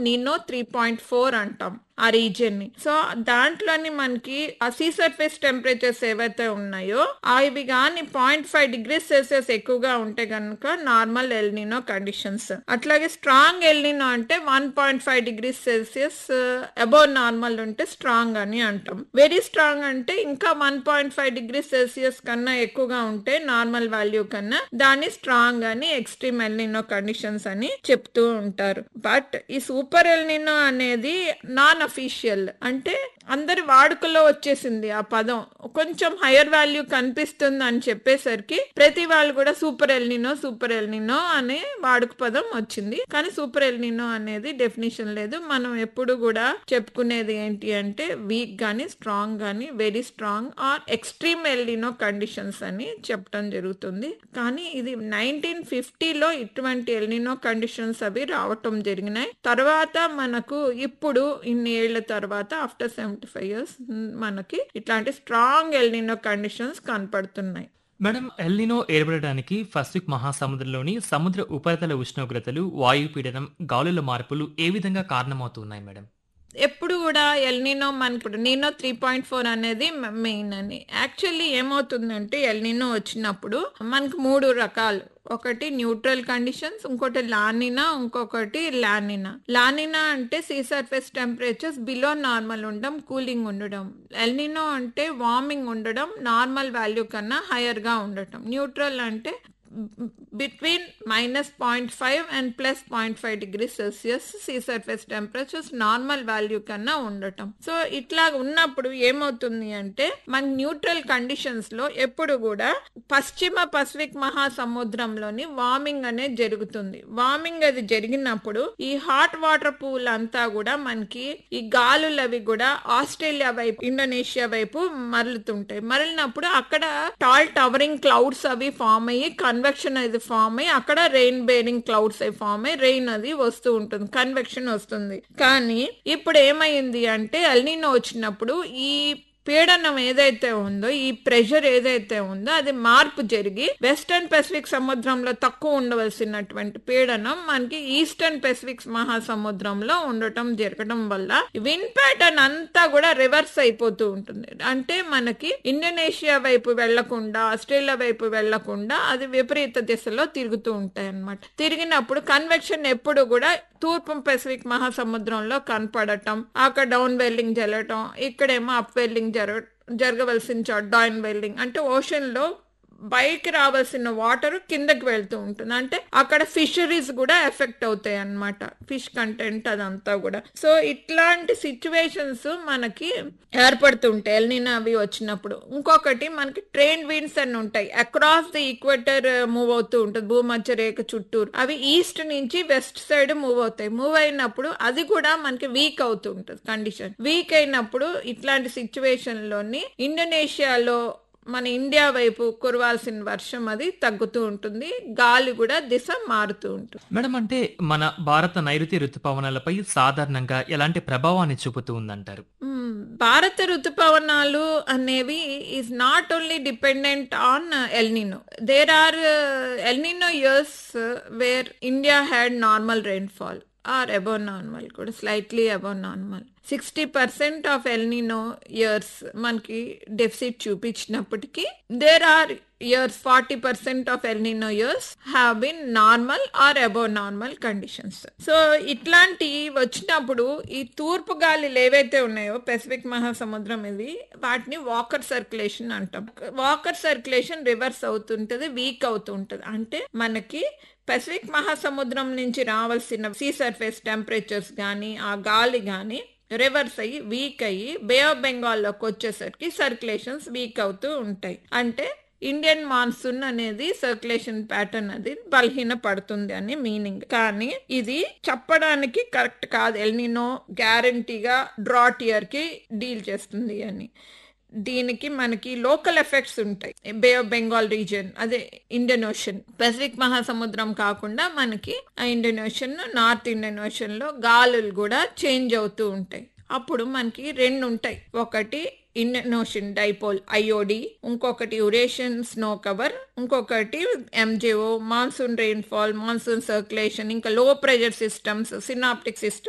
Nino three point four అంటాం ఆ region ని సో దాంట్లోని మనకి ఆ సీ సర్ఫేస్ టెంపరేచర్స్ ఏవైతే ఉన్నాయో అవి కానీ పాయింట్ ఫైవ్ డిగ్రీస్ సెల్సియస్ ఎక్కువగా ఉంటే కనుక నార్మల్ ఎల్నినో కండిషన్స్ అట్లాగే స్ట్రాంగ్ ఎల్నినో అంటే one point five degrees Celsius above normal ఉంటే స్ట్రాంగ్ అని అంటాం వెరీ స్ట్రాంగ్ అంటే ఇంకా one point five degrees Celsius కన్నా ఎక్కువగా ఉంటే నార్మల్ వాల్యూ కన్నా దాన్ని స్ట్రాంగ్ అని ఎక్స్ట్రీమ్ ఎల్నినో కండిషన్స్ అని చెప్తూ ఉంటారు బట్ ఈ సూపర్ ఎల్నినో అనేది నాన్ అఫీషియల్ అంటే అందరి వాడుకలో వచ్చేసింది ఆ పదం కొంచెం హయ్యర్ వాల్యూ కనిపిస్తుంది అని చెప్పేసరికి ప్రతి వాళ్ళు కూడా సూపర్ ఎల్నినో సూపర్ ఎల్నినో అనే వాడుక పదం వచ్చింది కానీ సూపర్ ఎల్నినో అనేది డెఫినేషన్ లేదు మనం ఎప్పుడు కూడా చెప్పుకునేది ఏంటి అంటే వీక్ గానీ స్ట్రాంగ్ గానీ very strong or extreme El Nino conditions అని చెప్పడం జరుగుతుంది కానీ ఇది నైన్టీన్ ఫిఫ్టీలో ఇటువంటి ఎల్నినో కండిషన్స్ అవి రావటం జరిగినాయి తర్వాత మనకు ఇప్పుడు ఇన్ని ఏళ్ల తర్వాత ఆఫ్టర్ సెవెంటీ ఫైవ్ ఇయర్స్ మనకి ఇట్లాంటి స్ట్రాంగ్ ఎల్నినో కండిషన్స్ కనపడుతున్నాయి మేడం ఎల్నినో ఏర్పడడానికి పసిఫిక్ మహాసముద్రంలోని సముద్ర ఉపరితల ఉష్ణోగ్రతలు వాయుపీడనం గాలుల మార్పులు ఏ విధంగా కారణమవుతున్నాయి మేడం ఎప్పుడు కూడా ఎల్నినో మన ఇప్పుడు నీనో త్రీ పాయింట్ ఫోర్ అనేది మెయిన్ అని యాక్చువల్లీ ఏమవుతుందంటే ఎల్నినో వచ్చినప్పుడు మనకి మూడు రకాలు ఒకటి న్యూట్రల్ కండిషన్స్ ఇంకోటి లానినా ఇంకొకటి లానినా లానినా అంటే sea surface temperatures below normal ఉండడం కూలింగ్ ఉండడం ఎల్నినో అంటే వార్మింగ్ ఉండడం నార్మల్ వాల్యూ కన్నా హైయర్ గా ఉండటం న్యూట్రల్ అంటే between minus point five and plus point five degree Celsius sea surface temperatures normal value కన్నా ఉండటం సో ఇట్లా ఉన్నప్పుడు ఏమవుతుంది అంటే మన న్యూట్రల్ కండిషన్స్ లో ఎప్పుడు కూడా పశ్చిమ పసిఫిక్ మహాసముద్రంలోని వార్మింగ్ అనేది జరుగుతుంది వార్మింగ్ అది జరిగినప్పుడు ఈ హాట్ వాటర్ పూల్ అంతా కూడా మనకి ఈ గాలులు అవి కూడా ఆస్ట్రేలియా వైపు ఇండోనేషియా వైపు మరలుతుంటాయి మరలినప్పుడు అక్కడ టాల్ టవరింగ్ క్లౌడ్స్ అవి ఫామ్ అయ్యి కన్వెక్షన్ అది ఫామ్ అయ్యి అక్కడ రెయిన్ బేరింగ్ క్లౌడ్స్ అవి ఫామ్ అయ్యి రెయిన్ అది వస్తూ ఉంటుంది కన్వెక్షన్ వస్తుంది కానీ ఇప్పుడు ఏమైంది అంటే అల్నినో వచ్చినప్పుడు ఈ పీడనం ఏదైతే ఉందో ఈ ప్రెషర్ ఏదైతే ఉందో అది మార్పు జరిగి వెస్టర్న్ పెసిఫిక్ సముద్రంలో తక్కువ ఉండవలసినటువంటి పీడనం మనకి ఈస్టర్న్ పెసిఫిక్ మహాసముద్రంలో ఉండటం జరగడం వల్ల విన్ ప్యాటర్న్ అంతా కూడా రివర్స్ అయిపోతూ ఉంటుంది అంటే మనకి ఇండోనేషియా వైపు వెళ్లకుండా ఆస్ట్రేలియా వైపు వెళ్లకుండా అది విపరీత దిశలో తిరుగుతూ ఉంటాయి అన్నమాట తిరిగినప్పుడు కన్వెక్షన్ ఎప్పుడు కూడా తూర్పు పెసిఫిక్ మహాసముద్రంలో కనపడటం అక్కడ డౌన్ వెల్లింగ్ జరగటం ఇక్కడేమో అప్ వెల్లింగ్ జరగ జరగవలసిన చోట డౌన్ వెల్లింగ్ అంటే ఓషన్ లో పైకి రావాల్సిన వాటర్ కిందకి వెళ్తూ ఉంటుంది అంటే అక్కడ ఫిషరీస్ కూడా ఎఫెక్ట్ అవుతాయి అన్నమాట ఫిష్ కంటెంట్ అదంతా కూడా సో ఇట్లాంటి సిచ్యువేషన్స్ మనకి ఏర్పడుతుంటాయి ఎల్నినా అవి వచ్చినప్పుడు ఇంకొకటి మనకి ట్రైన్ విండ్స్ అని ఉంటాయి అక్రాస్ ది ఈక్వేటర్ మూవ్ అవుతూ ఉంటుంది భూమధ్య రేఖ చుట్టూరు అవి ఈస్ట్ నుంచి వెస్ట్ సైడ్ మూవ్ అవుతాయి మూవ్ అయినప్పుడు అది కూడా మనకి వీక్ అవుతూ ఉంటుంది కండిషన్ వీక్ అయినప్పుడు ఇట్లాంటి సిచ్యువేషన్ లోని ఇండోనేషియాలో మన ఇండియా వైపు కురవాల్సిన వర్షం అది తగ్గుతూ ఉంటుంది గాలి కూడా దిశ మారుతూ ఉంటుంది మేడం అంటే మన భారత నైరుతి ఋతుపవనాలపై సాధారణంగా ఎలాంటి ప్రభావాన్ని చూపుతూ ఉందంటారు మ్మ్. భారత ఋతుపవనాలు అనేవి is not only dependent on El Nino there are El Nino years where India had normal rainfall or above normal కూడా slightly above normal sixty percent of El Nino years మనకి డెఫిసిట్ చూపించినప్పటికీ there are years forty percent of El Nino years have been normal or above normal conditions so ఇట్లాంటి వచ్చినప్పుడు ఈ తూర్పు గాలిలు ఏవైతే ఉన్నాయో Pacific మహాసముద్రం ఇది వాటిని వాకర్ సర్క్యులేషన్ అంటాం వాకర్ సర్క్యులేషన్ రివర్స్ అవుతుంటది వీక్ అవుతుంటది అంటే మనకి పెసిఫిక్ మహాసముద్రం నుంచి రావాల్సిన సీ సర్ఫేస్ టెంపరేచర్స్ కానీ ఆ గాలి కానీ రివర్స్ అయ్యి వీక్ అయ్యి బే ఆఫ్ బెంగాల్లోకి వచ్చేసరికి సర్క్యులేషన్స్ వీక్ అవుతూ ఉంటాయి అంటే ఇండియన్ మాన్సూన్ అనేది సర్క్యులేషన్ ప్యాటర్న్ అది బలహీన పడుతుంది అని మీనింగ్ కానీ ఇది చెప్పడానికి కరెక్ట్ కాదు ఎల్నినో గ్యారంటీగా డ్రాట్ ఇయర్ కి డీల్ చేస్తుంది అని దీనికి మనకి లోకల్ ఎఫెక్ట్స్ ఉంటాయి బే ఆఫ్ బెంగాల్ రీజియన్ అదే ఇండియన్ ఓషన్ పెసిఫిక్ మహాసముద్రం కాకుండా మనకి ఆ Indian ocean north Indian ocean లో గాలులు కూడా చేంజ్ అవుతూ ఉంటాయి అప్పుడు మనకి రెండు ఉంటాయి ఒకటి ఇండియన్ ఓషన్ డైపోల్ ఐఓడి ఇంకొకటి యురేషియన్ స్నో కవర్ ఇంకొకటి MJO monsoon rainfall monsoon circulation ఇంకా low pressure systems synaptic system